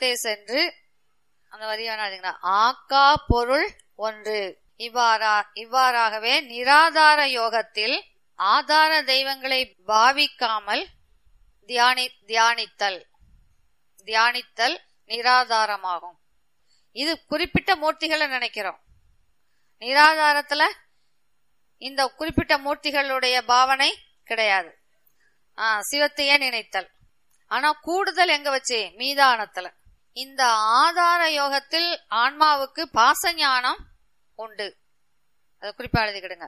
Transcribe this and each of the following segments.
அகத்தே சென்று அந்த வரி வேணா எழுதுங்களா ஆக்கா பொருள் ஒன்று இவ்வாறா இவ்வாறாகவே நிராதார யோகத்தில் ஆதார தெய்வங்களை பாவிக்காமல் தியானி தியானித்தல் தியானித்தல் நிராதாரமாகும் இது குறிப்பிட்ட மூர்த்திகளை நினைக்கிறோம் நிராதாரத்துல இந்த குறிப்பிட்ட மூர்த்திகளுடைய பாவனை கிடையாது ஆ, சிவத்தையே நினைத்தல் ஆனா கூடுதல் எங்க வச்சு மீதானத்துல இந்த ஆதார யோகத்தில் ஆன்மாவுக்கு பாசஞானம் உண்டு அதை குறிப்பா எழுதிக்கிடுங்க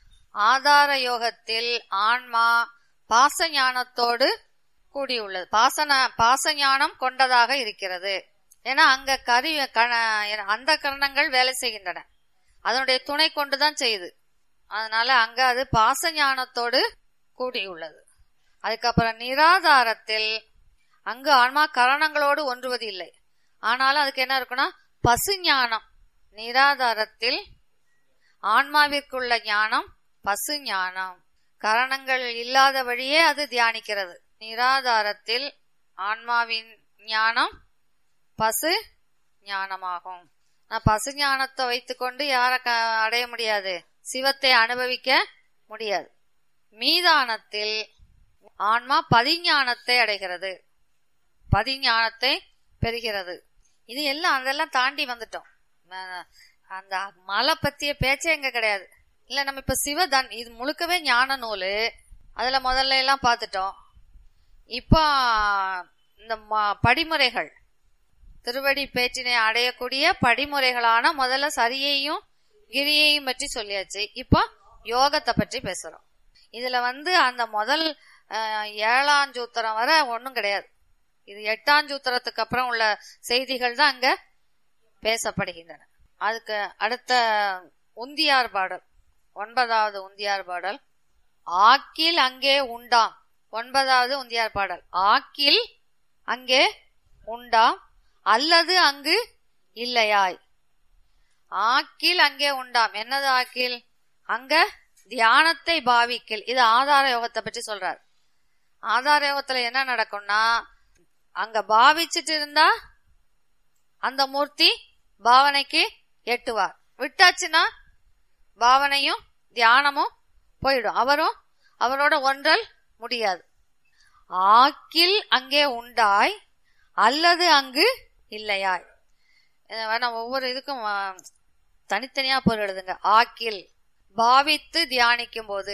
ஆதார யோகத்தில் ஆன்மா பாசஞானத்தோடு கூடியுள்ளது பாசன பாசஞானம் கொண்டதாக இருக்கிறது ஏன்னா அங்க கரி கண- அந்த கரணங்கள் வேலை செய்கின்றன அதனுடைய துணை கொண்டுதான் செய்யுது அதனால அங்க அது பாசஞானத்தோடு கூடியுள்ளது அதுக்கப்புறம் நிராதாரத்தில் அங்கு ஆன்மா கரணங்களோடு ஒன்றுவது இல்லை ஆனாலும் அதுக்கு என்ன இருக்குன்னா பசு ஞானம் நிராதாரத்தில் ஆன்மாவிற்குள்ள ஞானம் பசு ஞானம் கரணங்கள் இல்லாத வழியே அது தியானிக்கிறது நிராதாரத்தில் ஆன்மாவின் ஞானம் பசு ஞானமாகும் நான் பசு ஞானத்தை வைத்துக்கொண்டு யார க- அடைய முடியாது சிவத்தை அனுபவிக்க முடியாது மீதானத்தில் ஆன்மா பதிஞானத்தை அடைகிறது பதிஞானத்தை பெறுகிறது இது எல்லாம் அதெல்லாம் தாண்டி வந்துட்டோம் ம- அந்த மலை பத்திய பேச்சே எங்க கிடையாது இல்ல நம்ம இப்ப சிவதன் இது முழுக்கவே ஞான நூலு அதுல முதல்ல எல்லாம் பார்த்துட்டோம் இப்போ இந்த ம- படிமுறைகள் திருவடி பேச்சினை அடையக்கூடிய படிமுறைகளான முதல்ல சரியையும் கிரியையும் பற்றி சொல்லியாச்சு இப்போ யோகத்தை பற்றி பேசுறோம் இதுல வந்து அந்த முதல் அஹ், ஏழாம் சூத்திரம் வரை ஒன்றும் கிடையாது இது எட்டாம் சூத்திரத்துக்கு அப்புறம் உள்ள செய்திகள் தான் அங்க பேசப்படுகின்றன அதுக்கு அடுத்த உந்தியார் பாடல் ஒன்பதாவது உந்தியார் பாடல் ஆக்கில் அங்கே உண்டாம் ஒன்பதாவது உந்தியார் பாடல் ஆக்கில் அங்கே உண்டாம் அல்லது அங்கு இல்லையாய் ஆக்கில் அங்கே உண்டாம் என்னது ஆக்கில் அங்க தியானத்தை பாவிக்கில் இது ஆதார யோகத்தை பற்றி சொல்றார் ஆதார யோகத்துல என்ன நடக்கும்னா அங்க பாவிச்சிட்டு இருந்தா அந்த மூர்த்தி பாவனைக்கு எட்டுவார் விட்டாச்சுன்னா பாவனையும் தியானமும் போயிடும் அவரும் அவரோட ஒன்றல் முடியாது ஆக்கில் அங்கே உண்டாய் அல்லது அங்கு இல்லையாய் இதை வேணா ஒவ்வொரு இதுக்கும் ஆ, தனித்தனியா பொருள் எழுதுங்க ஆக்கில் பாவித்து தியானிக்கும் போது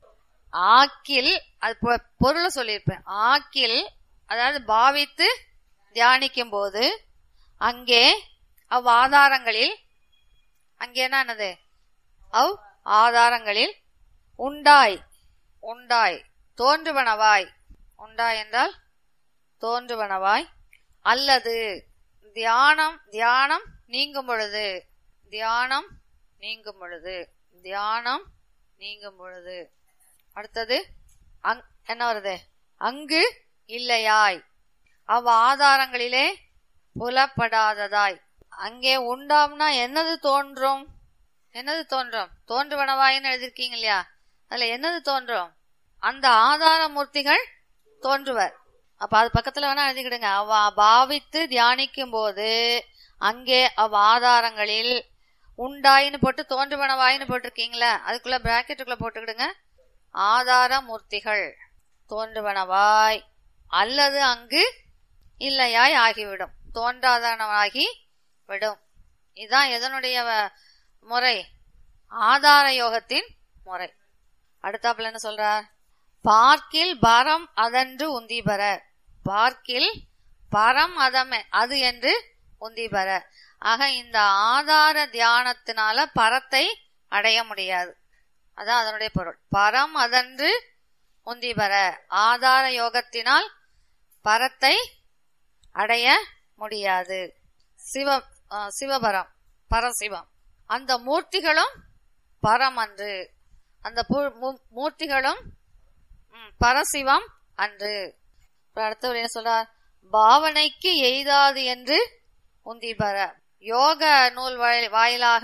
ஆக்கில் அது பொ- பொருளை சொல்லியிருப்பேன் ஆக்கில் அதாவது பாவித்து தியானிக்கும் போது அங்கே அவ் ஆதாரங்களில் அங்கே என்ன என்னது அவ் ஆதாரங்களில் உண்டாய் உண்டாய் தோன்றுவனவாய் உண்டாய் என்றால் தோன்றுவனவாய் அல்லது தியானம் தியானம் நீங்கும் பொழுது தியானம் நீங்கும் பொழுது தியானம் நீங்கும் பொழுது அடுத்தது அங் என்ன வருது அங்கு இல்லையாய் அவ் ஆதாரங்களிலே புலப்படாததாய் அங்கே உண்டாம்னா என்னது தோன்றும் என்னது தோன்றும் தோன்றுவனவாயின்னு எழுதிருக்கீங்க இல்லையா அதுல என்னது தோன்றும் அந்த ஆதார மூர்த்திகள் தோன்றுவர் அப்ப அது பக்கத்துல வேணா எழுதிக்கிடுங்க அவ பாவித்து தியானிக்கும் போது அங்கே அவ் ஆதாரங்களில் உண்டாயின்னு போட்டு தோன்றுவனவாயின்னு போட்டிருக்கீங்களா அதுக்குள்ள பிராக்கெட்டுக்குள்ள போட்டுக்கிடுங்க ஆதார மூர்த்திகள் தோன்றுவனவாய் அல்லது அங்கு இல்லையாய் ஆகிவிடும் தோன்றாதனவாகி விடும் இதுதான் எதனுடைய வ- முறை ஆதார யோகத்தின் முறை அடுத்தாப்புல என்ன சொல்றார் பார்க்கில் பரம் அதன்று உந்தி பெற பார்க்கில் பரம் அதமே அது என்று உந்தி பெற ஆக இந்த ஆதார தியானத்தினால பரத்தை அடைய முடியாது அதான் அதனுடைய பொருள் பரம் அதன்று உந்தி பெற ஆதார யோகத்தினால் பரத்தை அடைய முடியாது சிவ ஆ, சிவபரம் பரசிவம் அந்த மூர்த்திகளும் பரம் அன்று அந்த பூ- மூ- மூர்த்திகளும் ம், பரசிவம் அன்று அப்புறம் அடுத்தவர் என்ன சொல்றார் பாவனைக்கு எய்தாது என்று உந்தி பெற யோக நூல் வாயில்- வாயிலாக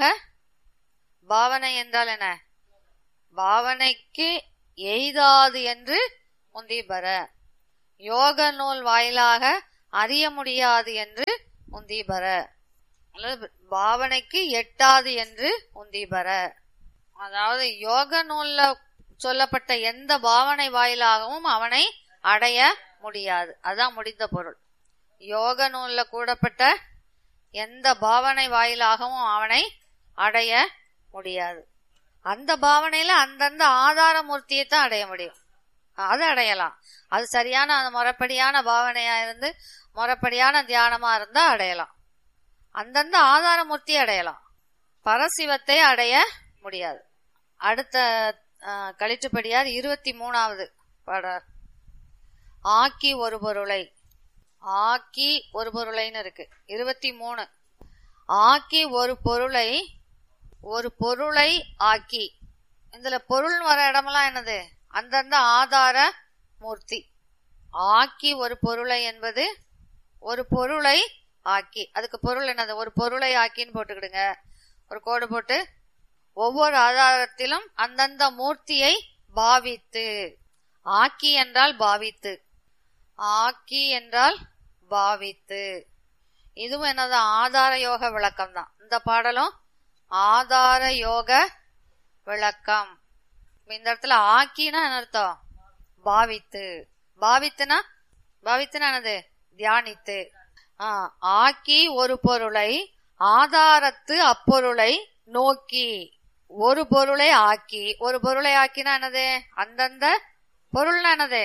பாவனை என்றால் என்ன பாவனைக்கு எய்தாது என்று உந்தி பெற யோக நூல் வாயிலாக அறிய முடியாது என்று உந்தீபர அல்லது பாவனைக்கு எட்டாது என்று உந்தீபர அதாவது யோக நூல்ல சொல்லப்பட்ட எந்த பாவனை வாயிலாகவும் அவனை அடைய முடியாது அதான் முடிந்த பொருள் யோக நூல்ல கூடப்பட்ட எந்த பாவனை வாயிலாகவும் அவனை அடைய முடியாது அந்த பாவனையில அந்தந்த ஆதார மூர்த்தியை தான் அடைய முடியும் அது அடையலாம் அது சரியான அந்த முறைப்படியான பாவனையா இருந்து முறைப்படியான தியானமா இருந்தா அடையலாம் அந்தந்த ஆதார மூர்த்தி அடையலாம் பரசிவத்தை அடைய முடியாது அடுத்த அஹ், கலிற்றுப்படியார் இருபத்தி மூணாவது பாடார் ஆக்கி ஒரு பொருளை ஆக்கி ஒரு பொருளைன்னு இருக்கு இருபத்தி மூணு ஆக்கி ஒரு பொருளை ஒரு பொருளை ஆக்கி இதுல பொருள் வர இடமெல்லாம் என்னது அந்தந்த ஆதார மூர்த்தி ஆக்கி ஒரு பொருளை என்பது ஒரு பொருளை ஆக்கி அதுக்கு பொருள் என்னது ஒரு பொருளை ஆக்கின்னு போட்டுக்கிடுங்க ஒரு கோடு போட்டு ஒவ்வொரு ஆதாரத்திலும் அந்தந்த மூர்த்தியை பாவித்து ஆக்கி என்றால் பாவித்து ஆக்கி என்றால் பாவித்து இதுவும் என்னது ஆதார யோக விளக்கம் தான் இந்த பாடலும் ஆதார யோக விளக்கம் இப்ப இந்த இடத்துல ஆக்கினா என்ன அர்த்தம் பாவித்து பாவித்துனா பாவித்துனா என்னது தியானித்து ஆ, ஆக்கி ஒரு பொருளை ஆதாரத்து அப்பொருளை நோக்கி ஒரு பொருளை ஆக்கி ஒரு பொருளை ஆக்கினா என்னது அந்தந்த பொருள்னா என்னது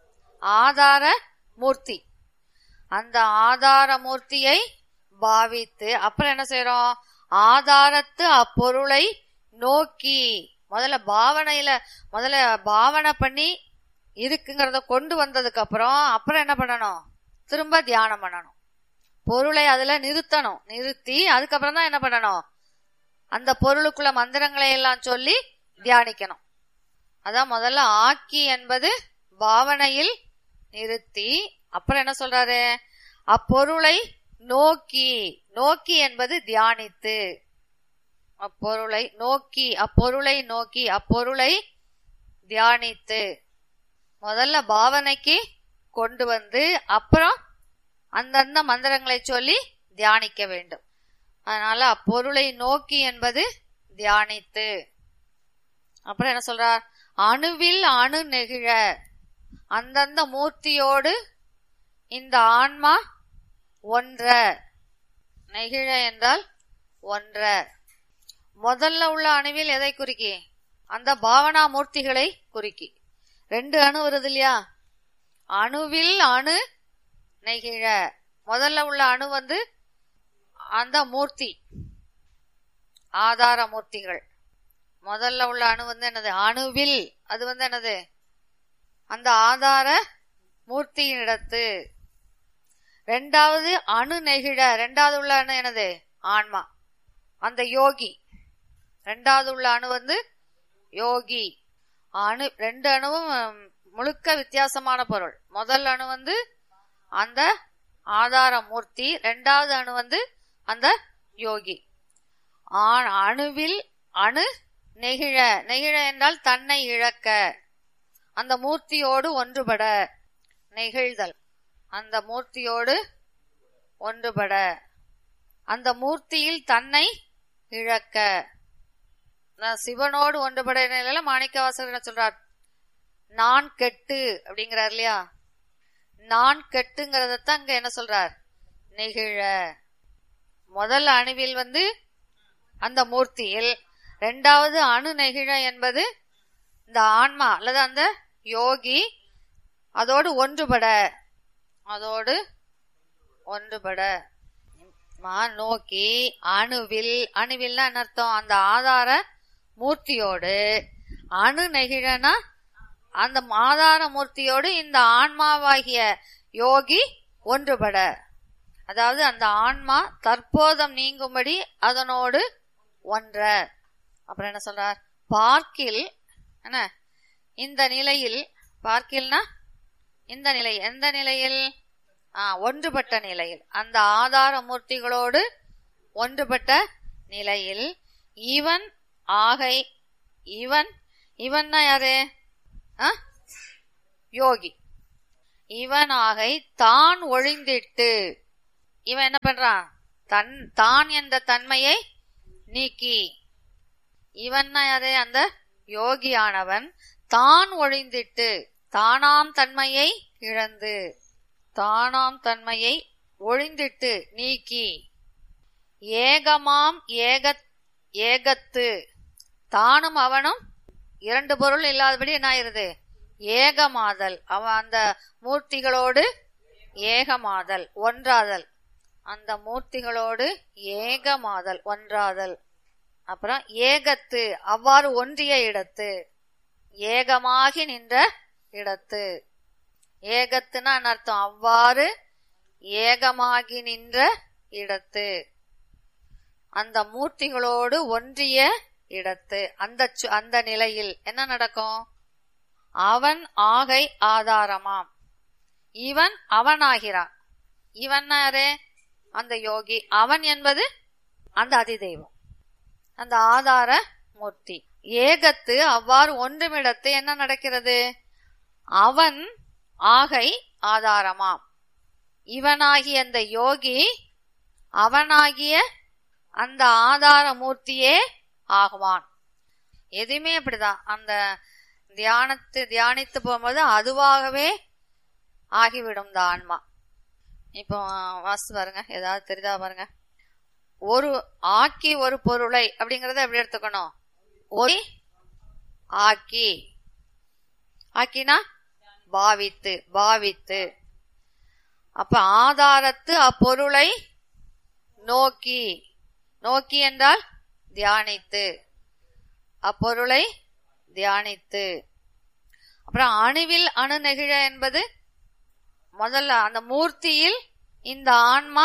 ஆதார மூர்த்தி அந்த ஆதார மூர்த்தியை பாவித்து அப்புறம் என்ன செய்யறோம் ஆதாரத்து அப்பொருளை நோக்கி முதல்ல பாவனையில முதல்ல பாவனை பண்ணி இருக்குங்கிறத கொண்டு வந்ததுக்கு அப்புறம் அப்புறம் என்ன பண்ணணும் திரும்ப தியானம் பண்ணணும் பொருளை அதுல நிறுத்தணும் நிறுத்தி அதுக்கப்புறம் தான் என்ன பண்ணணும் அந்த பொருளுக்குள்ள மந்திரங்களை எல்லாம் சொல்லி தியானிக்கணும் அதான் முதல்ல ஆக்கி என்பது பாவனையில் நிறுத்தி அப்புறம் என்ன சொல்றாரு அப்பொருளை நோக்கி நோக்கி என்பது தியானித்து அப்பொருளை நோக்கி அப்பொருளை நோக்கி அப்பொருளை தியானித்து முதல்ல பாவனைக்கு கொண்டு வந்து அப்புறம் அந்தந்த மந்திரங்களை சொல்லி தியானிக்க வேண்டும் அதனால அப்பொருளை நோக்கி என்பது தியானித்து அப்புறம் என்ன சொல்றார் அணுவில் அணு நெகிழ அந்தந்த மூர்த்தியோடு இந்த ஆன்மா ஒன்ற நெகிழ என்றால் ஒன்ற முதல்ல உள்ள அணுவில் எதை குறிக்கி அந்த பாவனா மூர்த்திகளை குறிக்கி ரெண்டு அணு வருது இல்லையா அணுவில் அணு நெகிழ முதல்ல உள்ள அணு வந்து அந்த மூர்த்தி ஆதார மூர்த்திகள் முதல்ல உள்ள அணு வந்து என்னது அணுவில் அது வந்து என்னது அந்த ஆதார மூர்த்தியினிடத்து ரெண்டாவது அணு நெகிழ ரெண்டாவது உள்ள அணு என்னது ஆன்மா அந்த யோகி ரெண்டாவது உள்ள அணு வந்து யோகி அணு ரெண்டு அணுவும் உம், முழுக்க வித்தியாசமான பொருள் முதல் அணு வந்து அந்த ஆதார மூர்த்தி ரெண்டாவது அணு வந்து அந்த யோகி ஆண் அணுவில் அணு நெகிழ நெகிழ என்றால் தன்னை இழக்க அந்த மூர்த்தியோடு ஒன்றுபட நெகிழ்தல் அந்த மூர்த்தியோடு ஒன்றுபட அந்த மூர்த்தியில் தன்னை இழக்க நான் சிவனோடு ஒன்றுபட நிலையில மாணிக்கவாசகர் என்ன சொல்றார் நான் கெட்டு அப்படிங்கிறார் இல்லையா நான் கெட்டுங்கிறதத்தான் அங்க என்ன சொல்றார் நெகிழ முதல் அணுவில் வந்து அந்த மூர்த்தியில் ரெண்டாவது அணு நெகிழ என்பது இந்த ஆன்மா அல்லது அந்த யோகி அதோடு ஒன்றுபட அதோடு ஒன்றுபட மா நோக்கி அணுவில் அணுவில்னா என்ன அர்த்தம் அந்த ஆதார மூர்த்தியோடு அணு நெகிழனா அந்த ஆதார மூர்த்தியோடு இந்த ஆன்மாவாகிய யோகி ஒன்றுபட அதாவது அந்த ஆன்மா தற்போதம் நீங்கும்படி அதனோடு ஒன்ற அப்புறம் என்ன சொல்றார் பார்க்கில் என்ன இந்த நிலையில் பார்க்கில்னா இந்த நிலை எந்த நிலையில் ஆ, ஒன்றுபட்ட நிலையில் அந்த ஆதார மூர்த்திகளோடு ஒன்றுபட்ட நிலையில் இவன் ஆகை இவன் இவன்னா யாரு ஆ? யோகி இவனாகை தான் ஒழிந்திட்டு இவன் என்ன பண்றான் தன் தான் என்ற தன்மையை நீக்கி இவன்னா யாரு அந்த யோகியானவன் தான் ஒழிந்திட்டு தானாம் தன்மையை இழந்து தானாம் தன்மையை ஒழிந்திட்டு நீக்கி ஏகமாம் ஏக ஏகத்து தானும் அவனும் இரண்டு பொருள் இல்லாதபடி என்ன ஆயிருது ஏகமாதல் அவன் அந்த மூர்த்திகளோடு ஏகமாதல் ஒன்றாதல் அந்த மூர்த்திகளோடு ஏகமாதல் ஒன்றாதல் அப்புறம் ஏகத்து அவ்வாறு ஒன்றிய இடத்து ஏகமாகி நின்ற இடத்து ஏகத்துனா என்ன அர்த்தம் அவ்வாறு ஏகமாகி நின்ற இடத்து அந்த மூர்த்திகளோடு ஒன்றிய இடத்து அந்த சு- அந்த நிலையில் என்ன நடக்கும் அவன் ஆகை ஆதாரமாம் இவன் அவனாகிறான் இவன் யாரு அந்த யோகி அவன் என்பது அந்த அதிதெய்வம் அந்த ஆதார மூர்த்தி ஏகத்து அவ்வாறு ஒன்றுமிடத்து என்ன நடக்கிறது அவன் ஆகை ஆதாரமாம் இவனாகிய அந்த யோகி அவனாகிய அந்த ஆதார மூர்த்தியே ஆகுவான் எதுவுமே அப்படிதான் அந்த தியானத்து தியானித்து போகும்போது அதுவாகவே ஆகிவிடும் இந்த ஆன்மா இப்போ வாசித்து பாருங்க ஏதாவது தெரிதா பாருங்க ஒரு ஆக்கி ஒரு பொருளை அப்படிங்கறத எப்படி எடுத்துக்கணும் ஒரு ஆக்கி ஆக்கினா பாவித்து பாவித்து அப்ப ஆதாரத்து அப்பொருளை நோக்கி நோக்கி என்றால் தியானித்து அப்பொருளை தியானித்து அப்புறம் அணுவில் அணு நெகிழ என்பது முதல்ல அந்த மூர்த்தியில் இந்த ஆன்மா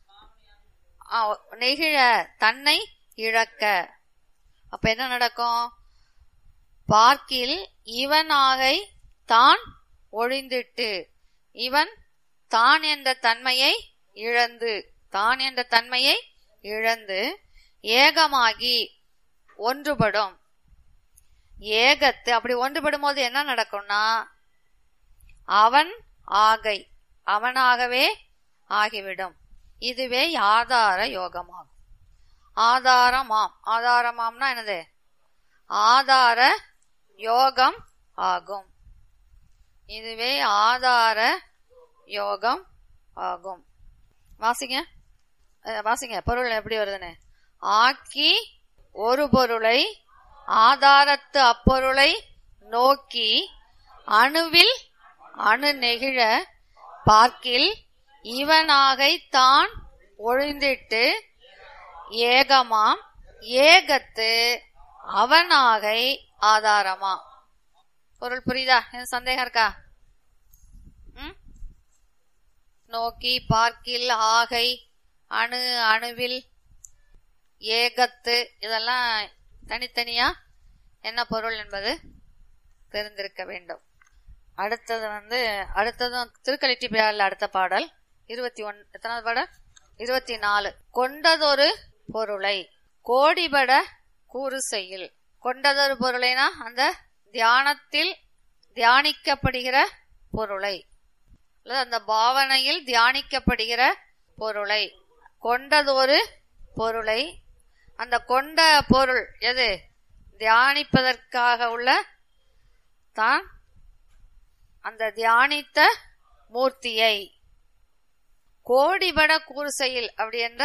ஆ, நெகிழ தன்னை இழக்க அப்ப என்ன நடக்கும் பார்க்கில் இவனாகை தான் ஒழிந்திட்டு இவன் தான் என்ற தன்மையை இழந்து தான் என்ற தன்மையை இழந்து ஏகமாகி ஒன்றுபடும் ஏகத்து அப்படி ஒன்றுபடும் போது என்ன நடக்கும்னா அவன் ஆகை அவனாகவே ஆகிவிடும் இதுவே ஆதார யோகமாகும் ஆதாரமாம் ஆதாரமாம்னா என்னது ஆதார யோகம் ஆகும் இதுவே ஆதார யோகம் ஆகும் வாசிங்க அஹ் வாசிங்க பொருள் எப்படி வருதுன்னு ஆக்கி ஒரு பொருளை ஆதாரத்து அப்பொருளை நோக்கி அணுவில் அணு நெகிழ பார்க்கில் இவனாகை தான் ஒழிந்திட்டு ஏகமாம் ஏகத்து அவனாகை ஆதாரமா பொருள் புரியுதா எதுவும் சந்தேகம் இருக்கா ம்? நோக்கி பார்க்கில் ஆகை அணு அணுவில் ஏகத்து இதெல்லாம் தனித்தனியா என்ன பொருள் என்பது தெரிந்திருக்க வேண்டும் அடுத்தது வந்து அடுத்ததும் திருக்கலிட்டி பியாரில் அடுத்த பாடல் இருபத்தி ஒன் எத்தனாவது பாடல் இருபத்தி நாலு கொண்டதொரு பொருளை கோடிபட கூறு செய்யில் கொண்டதொரு பொருளைனா அந்த தியானத்தில் தியானிக்கப்படுகிற பொருளை அல்லது அந்த பாவனையில் தியானிக்கப்படுகிற பொருளை கொண்டதொரு பொருளை அந்த கொண்ட பொருள் எது தியானிப்பதற்காக உள்ள தான் அந்த தியானித்த மூர்த்தியை கோடிபட கூறுசெயில் அப்படி என்ற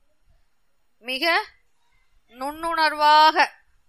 மிக நுண்ணுணர்வாக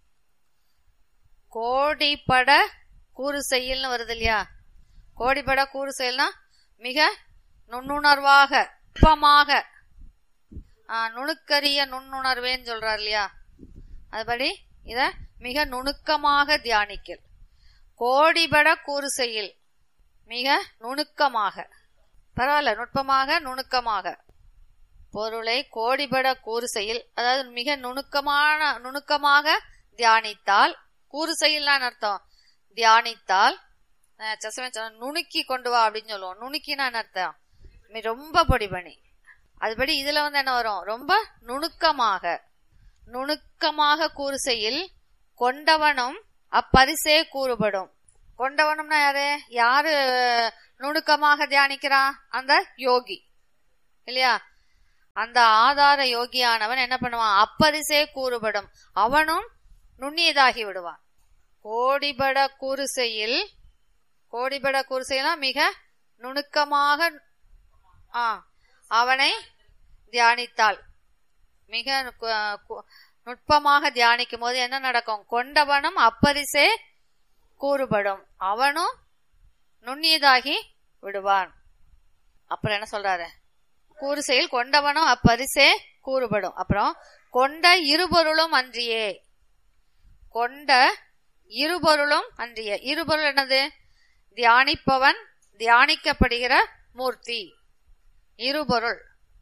கோடிபட கூறு செய்யல்னு வருது இல்லையா கோடிபட கூறு செயல்னா மிக நுண்ணுணர்வாக நுட்பமாக ஆ, நுணுக்கரிய நுண்ணுணர்வேன்னு சொல்றார் இல்லையா அதுபடி இத மிக நுணுக்கமாக தியானிக்கல் கோடிபட கூறு செய்யல் மிக நுணுக்கமாக பரவாயில்ல நுட்பமாக நுணுக்கமாக பொருளை கோடிபட கூறு செய்யல் அதாவது மிக நுணுக்கமான நுணுக்கமாக தியானித்தால் கூறு செய்யலான்னு அர்த்தம் தியானித்தால் அஹ் சசவன் சொன்ன நுணுக்கி கொண்டு வா அப்படின்னு சொல்லுவோம் நுணுக்கினான்னு அர்த்தம் மி- ரொம்ப பொடி பண்ணி அதுபடி இதுல வந்து என்ன வரும் ரொம்ப நுணுக்கமாக நுணுக்கமாக கூறு செய்யில் கொண்டவனும் அப்பரிசே கூறுபடும் கொண்டவனும்னா யாரு யாரு நுணுக்கமாக தியானிக்கிறான் அந்த யோகி இல்லையா அந்த ஆதார யோகியானவன் என்ன பண்ணுவான் அப்பரிசே கூறுபடும் அவனும் நுண்ணியதாகி விடுவான் கோடிபட கூறுசையில் கோடிபட கூறுசையினா மிக நுணுக்கமாக ஆ, அவனை தியானித்தால் மிக கு- கு- நுட்பமாக தியானிக்கும் போது என்ன நடக்கும் கொண்டவனும் அப்பரிசே கூறுபடும் அவனும் நுண்ணியதாகி விடுவான் அப்புறம் என்ன சொல்றாரு கூறு செயல் கொண்டவனும் அப்பரிசே கூறுபடும் அப்புறம் கொண்ட இருபொருளும் அன்றியே கொண்ட இருபொருளும் அன்றிய இருபொருள் என்னது தியானிப்பவன் தியானிக்கப்படுகிற மூர்த்தி இருபொருள்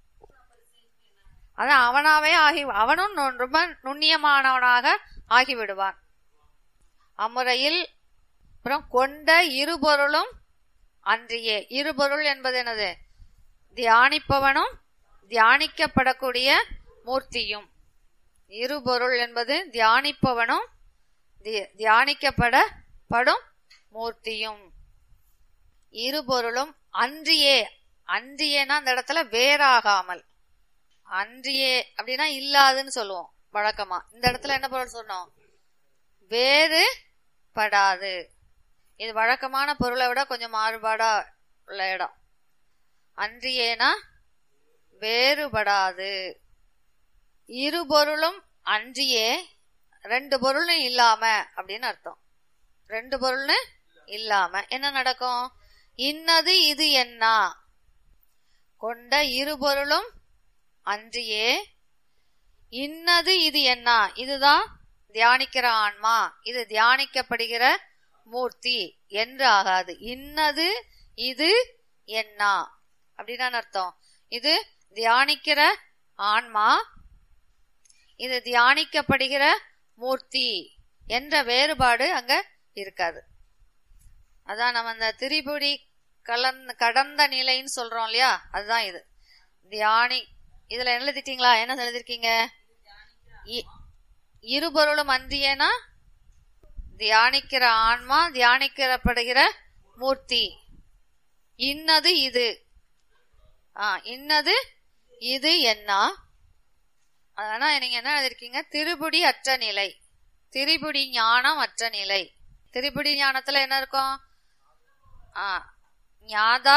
அதான் அவனாவே ஆகி அவனும் நு- ரொம்ப நுண்ணியமானவனாக ஆகிவிடுவான் அம்முறையில் அப்புறம் கொண்ட இருபொருளும் அன்றியே இருபொருள் என்பது என்னது தியானிப்பவனும் தியானிக்கப்படக்கூடிய மூர்த்தியும் இருபொருள் என்பது தியானிப்பவனும் தி- தியானிக்கப்படப்படும் மூர்த்தியும் இருபொருளும் அன்றியே அன்றியேனா அந்த இடத்துல வேறாகாமல் அன்றியே அப்படின்னா இல்லாதுன்னு சொல்லுவோம் வழக்கமா இந்த இடத்துல என்ன பொருள் சொன்னோம் வேறு படாது இது வழக்கமான பொருளை விட கொஞ்சம் மாறுபாடா உள்ள இடம் அன்றியேனா வேறுபடாது இரு பொருளும் அன்றியே ரெண்டு பொருளும் இல்லாம அப்படின்னு அர்த்தம் ரெண்டு பொருள்னு இல்லாம என்ன நடக்கும் இன்னது இது என்ன கொண்ட இரு பொருளும் அன்றியே இன்னது இது என்ன இதுதான் தியானிக்கிற ஆன்மா இது தியானிக்கப்படுகிற மூர்த்தி என்று ஆகாது இன்னது இது என்ன அப்படின்னா அர்த்தம் இது தியானிக்கிற ஆன்மா இது தியானிக்கப்படுகிற மூர்த்தி என்ற வேறுபாடு அங்க இருக்காது அதான் நம்ம அந்த திரிபுடி கலந்த கடந்த நிலைன்னு சொல்றோம் இல்லையா அதுதான் இது தியானி இதுல என்ன எழுதிட்டீங்களா என்ன எழுதிருக்கீங்க இ- இருபொருளும் அன்றியேனா தியானிக்கிற ஆன்மா தியானிக்கப்படுகிற மூர்த்தி இன்னது இது ஆ இன்னது இது என்ன ஆனா நீங்க என்ன எழுதிருக்கீங்க திருபுடி அற்ற நிலை திரிபுடி ஞானம் அற்ற நிலை திரிபுடி ஞானத்துல என்ன இருக்கும் ஆ ஞாதா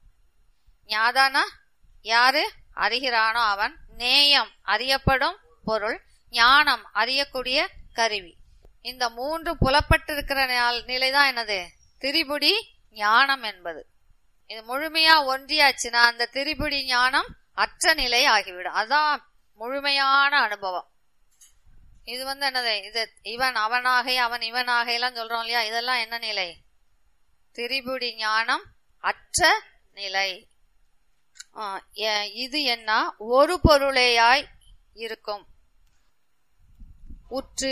ஞாதானா யாரு அறிகிறானோ அவன் நேயம் அறியப்படும் பொருள் ஞானம் அறியக்கூடிய கருவி இந்த மூன்று புலப்பட்டிருக்கிற நாள்- நிலைதான் என்னது திரிபுடி ஞானம் என்பது இது முழுமையா ஒன்றியாச்சுன்னா அந்த திரிபுடி ஞானம் அற்ற நிலை ஆகிவிடும் அதான் முழுமையான அனுபவம் இது வந்து என்னது இது இவன் அவனாக அவன் இவனாக எல்லாம் சொல்றோம் இல்லையா இதெல்லாம் என்ன நிலை திரிபுடி ஞானம் அற்ற நிலை ஆ, எ- இது என்ன ஒரு பொருளேயாய் இருக்கும் உற்று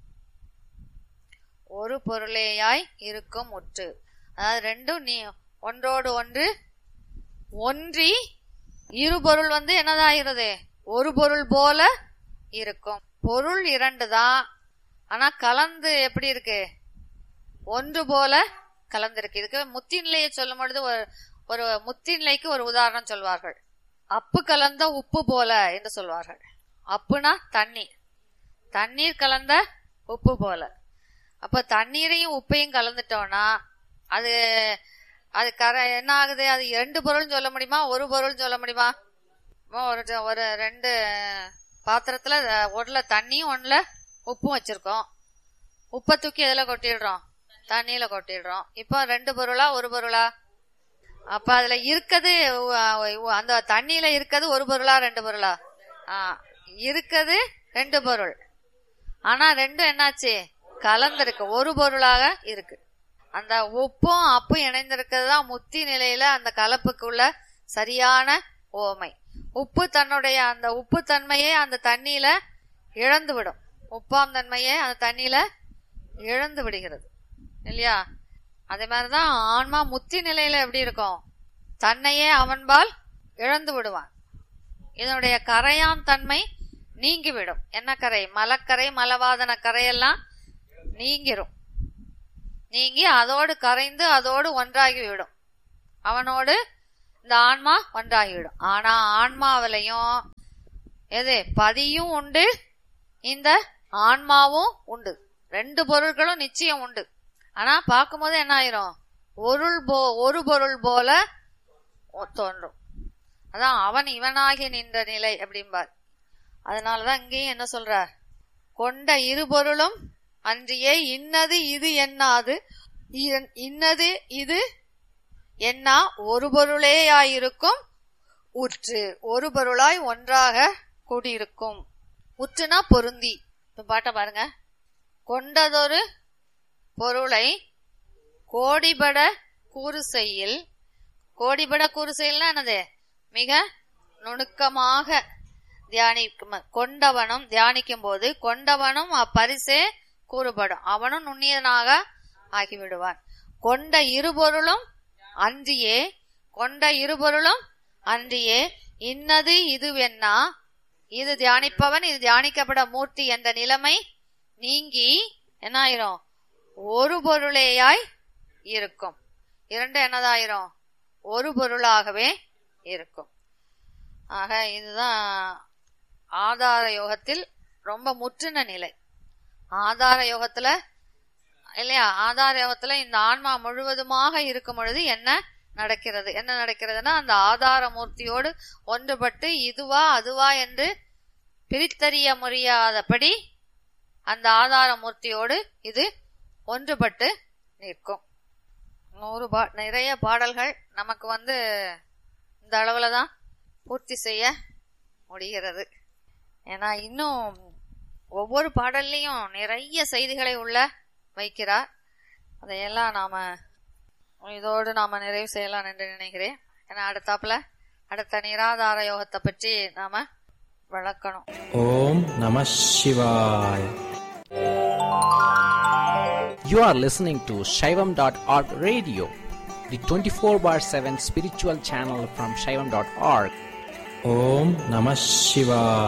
ஒரு பொருளேயாய் இருக்கும் உற்று அதாவது ரெண்டும் நீ ஒன்றோடு ஒன்று ஒன்றி இரு பொருள் வந்து என்னதாகிறது ஒரு பொருள் போல இருக்கும் பொருள் இரண்டு தான் ஆனா கலந்து எப்படி இருக்கு ஒன்று போல கலந்திருக்கு இதுக்கு முத்தி நிலையை சொல்லும் பொழுது ஒரு ஒரு முத்தி நிலைக்கு ஒரு உதாரணம் சொல்வார்கள் அப்பு கலந்த உப்பு போல என்று சொல்வார்கள் அப்புனா தண்ணீர் தண்ணீர் கலந்த உப்பு போல அப்ப தண்ணீரையும் உப்பையும் கலந்துட்டோம்னா அது அது கர என்ன ஆகுது அது ரெண்டு பொருள்னு சொல்ல முடியுமா ஒரு பொருள்னு சொல்ல முடியுமா இப்போ ஒரு ஒரு ரெண்டு பாத்திரத்துல ஒண்ணுல தண்ணியும் ஒண்ணுல உப்பும் வச்சிருக்கோம் உப்பை தூக்கி எதுல கொட்டிடுறோம் தண்ணியில கொட்டிடுறோம் இப்போ ரெண்டு பொருளா ஒரு பொருளா அப்ப அதுல இருக்குது உ- அந்த தண்ணியில இருக்குது ஒரு பொருளா ரெண்டு பொருளா ஆ இருக்குது ரெண்டு பொருள் ஆனா ரெண்டும் என்னாச்சு கலந்திருக்கு ஒரு பொருளாக இருக்கு அந்த உப்பும் அப்பும் இணைந்திருக்கிறது தான் முத்தி நிலையில அந்த கலப்புக்குள்ள சரியான ஓமை உப்பு தன்னுடைய அந்த உப்பு தன்மையை அந்த தண்ணியில இழந்து விடும் உப்பாம் தன்மையை அந்த தண்ணியில இழந்து விடுகிறது இல்லையா அதே மாதிரிதான் ஆன்மா முத்தி நிலையில எப்படி இருக்கும் தன்னையே அவன்பால் இழந்து விடுவான் இதனுடைய கரையான் தன்மை நீங்கிவிடும் என்ன கரை மலக்கரை மலவாதன கரையெல்லாம் நீங்கிரும் நீங்கி அதோடு கரைந்து அதோடு ஒன்றாகி விடும் அவனோடு இந்த ஆன்மா ஒன்றாகிவிடும் ஆனா ஆன்மாவிலையும் எது பதியும் உண்டு இந்த ஆன்மாவும் உண்டு ரெண்டு பொருட்களும் நிச்சயம் உண்டு ஆனா பார்க்கும்போது என்ன ஆயிரும் பொருள் போ ஒரு பொருள் போல ஒ- தோன்றும் அதான் அவன் இவனாகி நின்ற நிலை அப்படிம்பார் அதனாலதான் இங்கேயும் என்ன சொல்றார் கொண்ட இருபொருளும் அன்றியே இன்னது இது என்னாது இ- இன்னது இது என்னா ஒரு பொருளேயாயிருக்கும் உற்று ஒரு பொருளாய் ஒன்றாக கூடியிருக்கும் உற்றுனா பொருந்தி இப்ப பாட்ட பாருங்க கொண்டதொரு பொருளை கோடிபட கூறு செய்யில் கோடிபட கூறு செய்யல்னா என்னது மிக நுணுக்கமாக தியானிக்கும் கொண்டவனும் தியானிக்கும் போது கொண்டவனும் அப்பரிசே கூறுபடும் அவனும் நுண்ணியனாக ஆகிவிடுவான் கொண்ட இருபொருளும் அன்றியே கொண்ட இருபொருளும் அன்றியே இன்னது இதுவென்னா இது தியானிப்பவன் இது தியானிக்கப்பட மூர்த்தி என்ற நிலைமை நீங்கி என்ன ஆயிரும் ஒரு பொருளேயாய் இருக்கும் இரண்டு என்னதாயிரும் ஒரு பொருளாகவே இருக்கும் ஆக இதுதான் ஆதார யோகத்தில் ரொம்ப முற்றின நிலை ஆதார யோகத்துல இல்லையா ஆதார யோகத்துல இந்த ஆன்மா முழுவதுமாக இருக்கும் பொழுது என்ன நடக்கிறது என்ன நடக்கிறதுனா அந்த ஆதார மூர்த்தியோடு ஒன்றுபட்டு இதுவா அதுவா என்று பிரித்தறிய முடியாதபடி அந்த ஆதார மூர்த்தியோடு இது ஒன்றுபட்டு நிற்கும் நூறு பா நிறைய பாடல்கள் நமக்கு வந்து இந்த அளவுல தான் பூர்த்தி செய்ய முடிகிறது ஏன்னா இன்னும் ஒவ்வொரு பாடல்லையும் நிறைய செய்திகளை உள்ள வைக்கிறார் அதையெல்லாம் நாம இதோடு நாம நிறைவு செய்யலாம் என்று நினைக்கிறேன் ஏன்னா அடுத்தாப்புல அடுத்த நிராதார யோகத்தை பற்றி நாம விளக்கணும் ஓம் நம சிவாய் You are listening to Shaivam.org radio, the 24 bar 7 spiritual channel from Shaivam.org. Om Namah Shivaya.